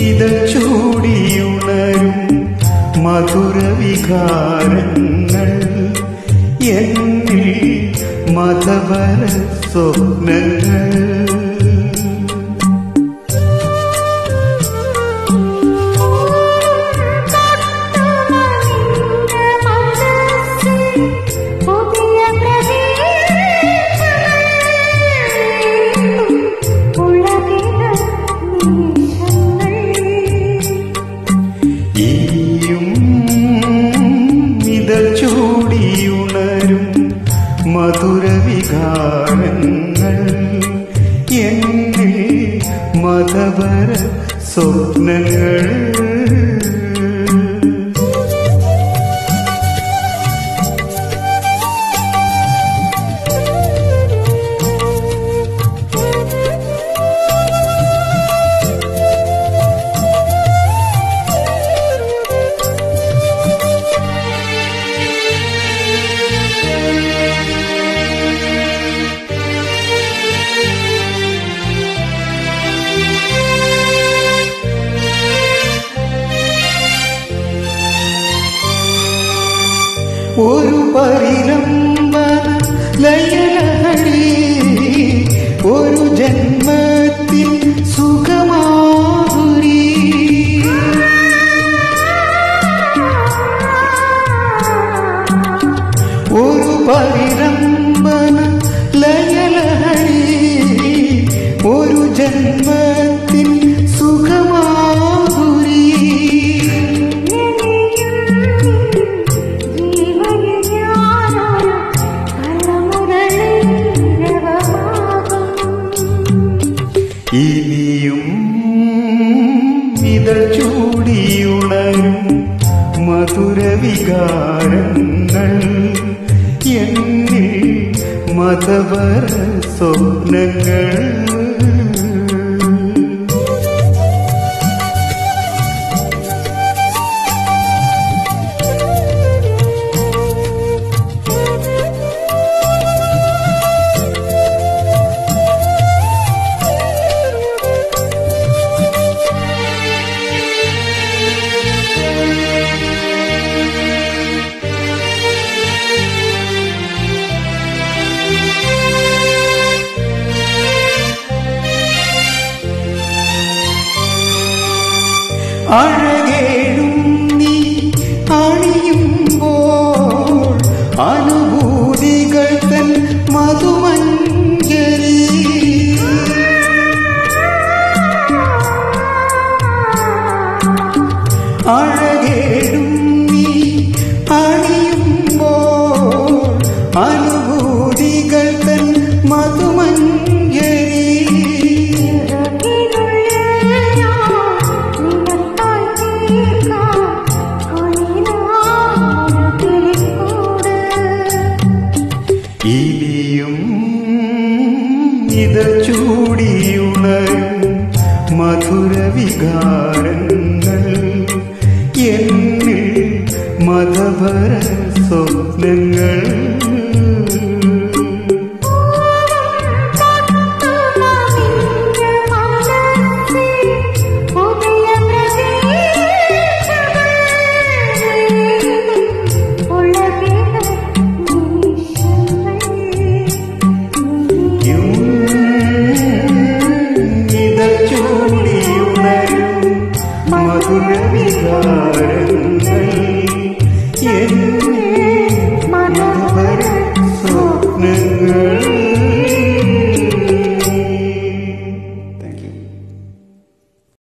ഇതൾ ചൂടിയുണരും മധുരവികാരങ്ങൾ എന്നിൽ മതപര സ്വപ്നങ്ങൾ പുതിയ ഈയും ഇതൾ ചൂടിയുണരും മധുരവികാരങ്ങൾ എന്നിൽ മതപര സ്വപ്നങ്ങൾ ഒരു പരിലംബന ലയലഹരി ഒരു ജന്മത്തിൽ സുഖമാധുരി ഒരു പരിലംബന ലയലഹരി ഒരു ജന്മത്തിൽ സുഖമാധുരി ഇനിയും ഇതൾ ചൂടിയുണരും മധുരവികാരങ്ങൾ എന്നിൽ മതപര സ്വപ്നങ്ങൾ അഴകേഴും നീ അണിയുമ്പോൾ അനുഭൂതികൾ തൻ മധുമഞ്ജരി അഴകേഴും നീ അണിയുമ്പോൾ അനുഭൂതികൾ തൻ മധുമഞ്ജരി ഇനിയും ഇത് ചൂടിയുണരും മധുരവികാരങ്ങൾ എന്നിൽ മതപര സ്വപ്നങ്ങൾ